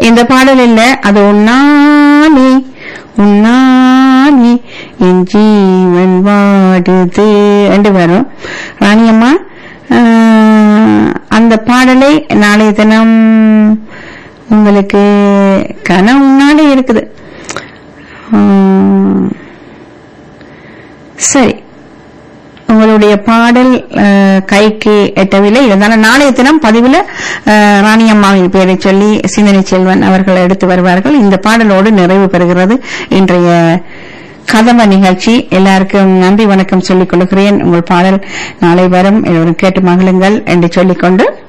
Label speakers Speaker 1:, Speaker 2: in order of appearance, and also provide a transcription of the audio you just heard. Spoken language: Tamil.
Speaker 1: இந்த பாடல் இல்ல அது உன்னானே உன்னானே என் ஜீவன் வாடுது என்று வரும் ராணியம்மா ஆஹ், அந்த பாடலை நாளைய தினம் உங்களுக்கு கனவு முன்னாடி இருக்குது ஆஹ், சரி உங்களுடைய பாடல் அஹ், கைக்கு எட்டவில்லை இருந்தாலும் நாளைய தினம் பதிவில் ராணி அம்மாவின் பெயரை சொல்லி சிந்தனை செல்வன் அவர்கள் எடுத்து வருவார்கள் இந்த பாடலோடு நிறைவு பெறுகிறது இன்றைய கதம்ப நிகழ்ச்சி எல்லாருக்கும் நன்றி வணக்கம் சொல்லிக் கொள்கிறேன் உங்கள் பாடல் நாளை வரும் எல்லோரும் கேட்டு மகிழுங்கள் என்று சொல்லிக்கொண்டு